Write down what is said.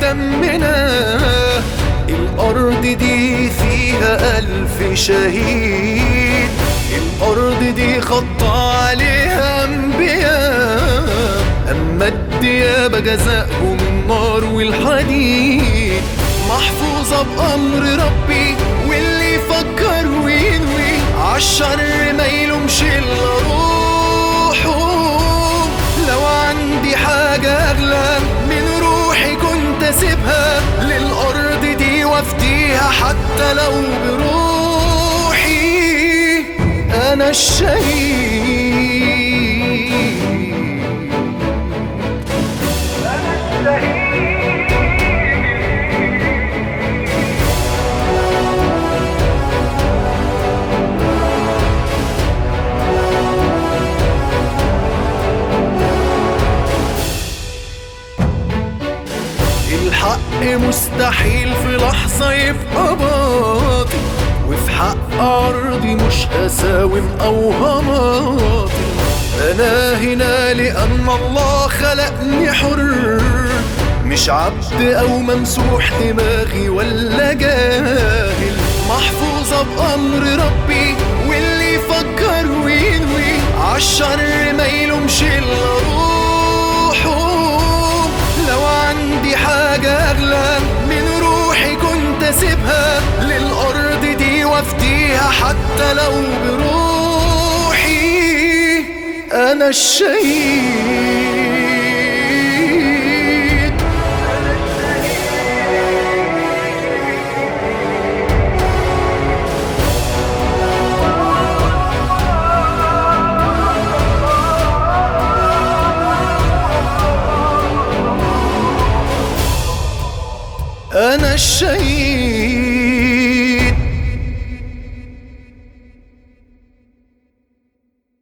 دمنا الأرض دي فيها ألف شهيد الأرض دي خط عليها أنبياء أما الديابة جزاءهم النار والحديد محفوظة بأمر ربي واللي يفكر وينوي عالشر ما يلومش إلا روحه لو عندي حاجة أغلى من روحي كنت أسيبها للأرض دي وأفديها حتى لو بروحي أنا الشهيد الحق مستحيل في لحظة يبقى باطل وفي حق أرضي مش هساوم أو هماطل أنا هنا لأن الله خلقني حر مش عبد أو ممسوح دماغي ولا جاهل محفوظة بأمر ربي واللي يفكر وينوي عالشر ما يلومش إلا روحه لو عندي حاجة أغلى من روحي كنت أسيبها للأرض دي وأفديها حتى لو بروحي أنا الشهيد أنا الشهيد